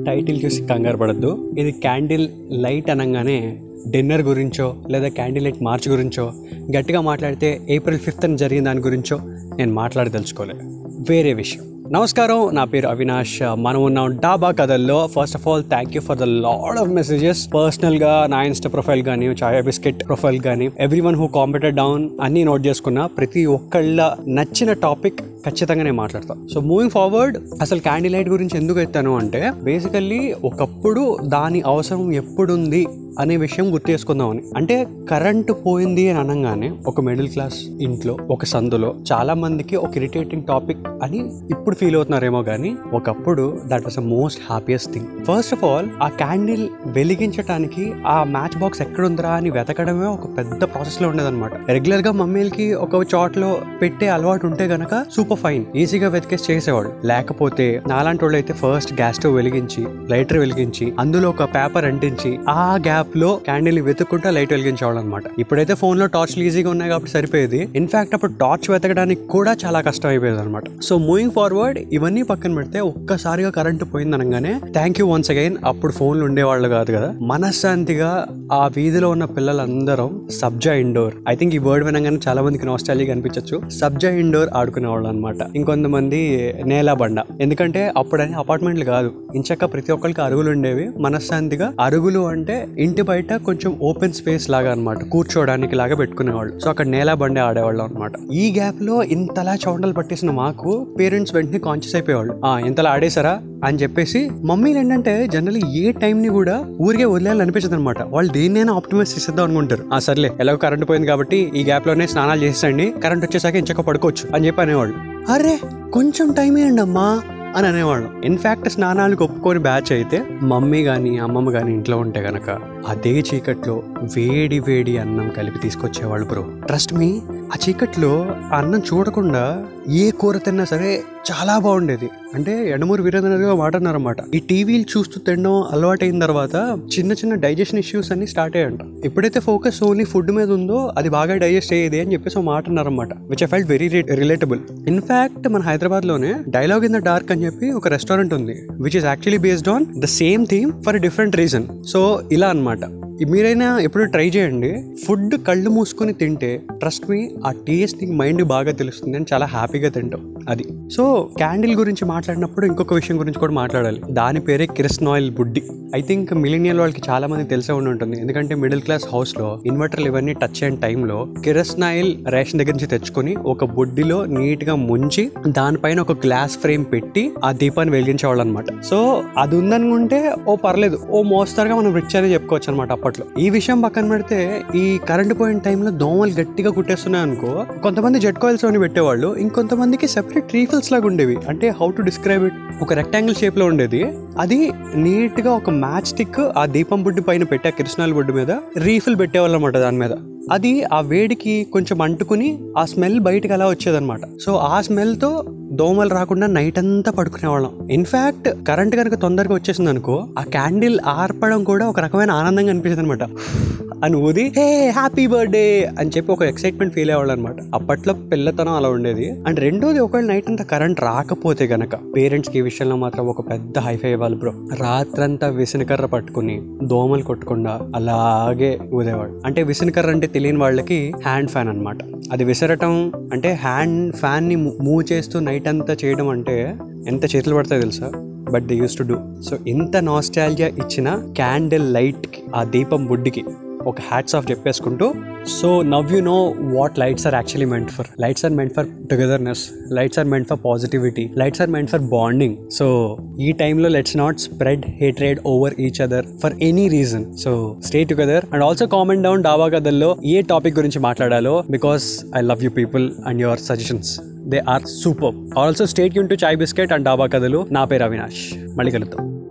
title చూసి కంగారు పడద్దు ఇది క్యాండిల్ లైట్ అనగానే డిన్నర్ గురించో లేదా క్యాండిల్ లైట్ మార్చ్ గురించో గట్టిగా మాట్లాడితే ఏప్రిల్ ఫిఫ్త్ అని జరిగిన దాని గురించో నేను మాట్లాడదలుచుకోలే వేరే విషయం నమస్కారం నా పేరు అవినాష్ మనం ఉన్నాం డాబా కథల్లో first of all thank you for the load of messages personal గా నా ఇన్స్టా ప్రొఫైల్ కానీ చాయా బిస్కెట్ ప్రొఫైల్ కానీ every one who commented down అన్ని నోట్ చేసుకున్నా ప్రతి ఒక్కళ్ళ నచ్చిన టాపిక్ ఖచ్చితంగా నేను మాట్లాడతాను సో మూవింగ్ ఫార్వర్డ్ అసలు క్యాండిల్ లైట్ గురించి ఎందుకు ఎత్తాను అంటే బేసికల్లీ ఒకప్పుడు దాని అవసరం ఎప్పుడుంది అనే విషయం గుర్తు చేసుకుందామని అంటే కరెంటు పోయింది అని అనగానే ఒక మిడిల్ క్లాస్ ఇంట్లో ఒక సందులో చాలా మందికి ఒక ఇరిటేటింగ్ టాపిక్ అని ఇప్పుడు ఫీల్ అవుతున్నారేమో కానీ ఒకప్పుడు that was a most happiest thing first of all ఆ క్యాండిల్ వెలిగించడానికి ఆ మ్యాచ్ బాక్స్ ఎక్కడుందిరా అని వెతకడమే ఒక పెద్ద ప్రాసెస్ లో ఉండేదన్నమాట రెగ్యులర్ గా మమ్మీలకి ఒక చోట్లో పెట్టే అలవాటు ఉంటే గనక సూపర్ ఫైన్ ఈజీగా వెతికేసి చేసేవాడు లేకపోతే నాలాంటి వాళ్ళు అయితే ఫస్ట్ గ్యాస్ స్టవ్ వెలిగించి లైటర్ వెలిగించి అందులో ఒక పేపర్ అంటించి ఆ గ్యాప్ లో క్యాండిల్ వెతుక్కుంటా లైట్ వెలిగించేవాళ్ళు అనమాట ఇప్పుడైతే ఫోన్ లో టార్చ్లు ఈజీగా ఉన్నాయి కాబట్టి సరిపోయేది ఇన్ఫాక్ట్ అప్పుడు టార్చ్ వెతకడానికి కూడా చాలా కష్టం అయిపోయేది అనమాట సో మూవింగ్ ఫార్వర్డ్ ఇవన్నీ పక్కన పెడితే ఒక్కసారిగా కరెంట్ పోయింది అనగానే థ్యాంక్ యూ వన్స్ అగైన్ అప్పుడు ఫోన్లు ఉండేవాళ్ళు కాదు కదా మనశ్శాంతిగా ఆ వీధిలో ఉన్న పిల్లలందరం సబ్జా ఇండోర్ ఐ థింక్ ఈ వర్డ్ వినగానే చాలా మందికి నాస్టాలజీ కనిపించచ్చు సబ్జా ఇండోర్ ఆడుకునేవాళ్ళు అనమాట ఇంకొంతమంది నేల బండ ఎందుకంటే అప్పుడని అపార్ట్మెంట్లు కాదు ఇంచక్క ప్రతి ఒక్కరికి అరుగులు ఉండేవి మనశ్శాంతిగా అరుగులు అంటే ఇంటి బయట కొంచెం ఓపెన్ స్పేస్ లాగా అనమాట కూర్చోవడానికి లాగా పెట్టుకునేవాళ్ళు సో అక్కడ నేల బండే ఆడేవాళ్ళు అనమాట ఈ గ్యాప్ లో ఇంతలా చౌండలు పట్టేసిన మాకు పేరెంట్స్ వెంటనే కాన్షియస్ అయిపోయేవాళ్ళు ఆ ఇంతలా ఆడేసారా అని చెప్పేసి మమ్మీలు ఏంటంటే జనరల్ ఏ టైం ని కూడా ఊరికే వదిలేయాలి అనిపించదు అనమాట వాళ్ళు దేన్నైనా ఆప్టిమైజ్ చేసేద్దాం అనుకుంటారు ఆ సర్లే ఎలాగో కరెంట్ పోయింది కాబట్టి ఈ గ్యాప్ లోనే స్నానాలు చేసేయండి కరెంట్ వచ్చేసాక ఇంచక్క పడుకోవచ్చు అని చెప్పి అనేవాళ్ళు అరే కొంచెం టైం ఏంటి అమ్మా అని అనేవాళ్ళం ఇన్ఫాక్ట్ స్నానాలకు ఒప్పుకొని బ్యాచ్ అయితే మమ్మీ కానీ అమ్మమ్మ కానీ ఇంట్లో ఉంటే గనక అదే చీకట్లో వేడి వేడి అన్నం కలిపి తీసుకొచ్చేవాళ్ళు బ్రో ట్రస్ట్ మీ ఆ చీకట్లో ఆ అన్నం చూడకుండా ఏ కూర తిన్నా సరే చాలా బాగుండేది అంటే ఎండమూరి వీరేంద్ర మాట అన్నారన్నమాట ఈ టీవీలు చూస్తూ తినడం అలవాటైన తర్వాత చిన్న చిన్న డైజెషన్ ఇష్యూస్ అన్ని స్టార్ట్ అయ్యంట ఎప్పుడైతే ఫోకస్ ఓన్లీ ఫుడ్ మీద ఉందో అది బాగా డైజెస్ట్ అయ్యేది అని చెప్పేసి ఒక మాట అన్నారన్నమాట which I felt very relatable in fact మన హైదరాబాద్ లోనే డైలాగ్ ఇన్ ద డార్క్ అని చెప్పి ఒక రెస్టారెంట్ ఉంది which is actually based on the same theme for different reason so ఇలా అన్నమాట మీరైనా ఎప్పుడు ట్రై చేయండి ఫుడ్ కళ్ళు మూసుకొని తింటే ట్రస్ట్ మీ ఆ టేస్ట్ నీకు మైండ్ బాగా తెలుస్తుంది అని చాలా హ్యాపీగా తింటాం అది సో క్యాండిల్ గురించి మాట్లాడినప్పుడు ఇంకొక విషయం గురించి కూడా మాట్లాడాలి దాని పేరే కిరస్నాయిల్ బుడ్డి ఐ థింక్ మిలీనియల్ వాళ్ళకి చాలా మంది తెలిసే ఉండి ఉంటుంది ఎందుకంటే మిడిల్ క్లాస్ హౌస్ లో ఇన్వర్టర్లు ఇవన్నీ టచ్ అయిన టైంలో కిరస్నాయిల్ రేషన్ దగ్గర నుంచి తెచ్చుకొని ఒక బుడ్డిలో నీట్ గా ముంచి దానిపైన ఒక గ్లాస్ ఫ్రేమ్ పెట్టి ఆ దీపాన్ని వెలిగించేవాళ్ళు అనమాట సో అది ఉందనుకుంటే ఓ పర్లేదు ఓ మోస్తరుగా మనం రిచ్ అని చెప్పుకోవచ్చు అనమాట అప్పట్లో ఈ విషయం పక్కన పెడితే ఈ కరెంట్ పోయిన టైంలో దోమలు గట్టిగా కుట్టేస్తున్నాయి అనుకో కొంతమంది జెట్ కాయిల్స్ అని పెట్టేవాళ్ళు ఇంకొంతమందికి సెపరేట్ రీఫిల్స్ లాగా ఉండేవి అంటే హౌ టు డిస్క్రైబ్ ఇట్ ఒక రెక్టాంగిల్ షేప్ లో ఉండేది అది నీట్ గా ఒక మ్యాచ్ స్టిక్ ఆ దీపం బుడ్డి పైన పెట్టి ఆ కిరసనాల బుడ్డి మీద రీఫిల్ పెట్టేవాళ్ళు అనమాట దాని మీద అది ఆ వేడికి కొంచెం అంటుకుని ఆ స్మెల్ బయటకు అలా వచ్చేదన్నమాట సో ఆ స్మెల్ తో దోమలు రాకుండా నైట్ అంతా పడుకునేవాళ్ళం ఇన్ఫాక్ట్ కరెంట్ కనుక తొందరగా వచ్చేసింది అనుకో ఆ క్యాండిల్ ఆర్పడం కూడా ఒక రకమైన ఆనందంగా అనిపించింది అనమాట అని ఊది హే హ్యాపీ బర్త్డే అని చెప్పి ఒక ఎక్సైట్మెంట్ ఫీల్ అయ్యేవాళ్ళు అనమాట అప్పట్లో పిల్లతనం అలా ఉండేది అండ్ రెండోది ఒకవేళ నైట్ అంతా కరెంట్ రాకపోతే గనక పేరెంట్స్ కి ఈ విషయంలో మాత్రం ఒక పెద్ద హైఫై ఇవ్వాలి బ్రో రాత్రంతా విసనకర్ర పట్టుకుని దోమలు కొట్టకుండా అలాగే ఊదేవాడు అంటే విసనకర్ర అంటే తెలియని వాళ్ళకి హ్యాండ్ ఫ్యాన్ అన్నమాట అది విసరటం అంటే హ్యాండ్ ఫ్యాన్ ని మూవ్ చేస్తూ నైట్ అంతా చేయడం అంటే ఎంత చేతులు పడతాయో తెలుసా but they used to do so ఇంత నాస్టాలియా ఇచ్చిన క్యాండిల్ లైట్ ఆ దీపం బుడ్డికి ఒక హ్యాట్స్ ఆఫ్ చెప్పేసుకుంటూ so now you know what lights are actually meant for lights are meant for togetherness lights are meant for positivity lights are meant for bonding so ఈ టైంలో let's not spread hatred over each other for any reason so stay together and also comment down Dhaba కథల్లో ఏ topic గురించి మాట్లాడాలో because I love you people and your suggestions they are super also stay యూన్ to chai biscuit and Dhaba కథలు నా పేరు అవినాష్ మళ్ళీ కలుద్దాం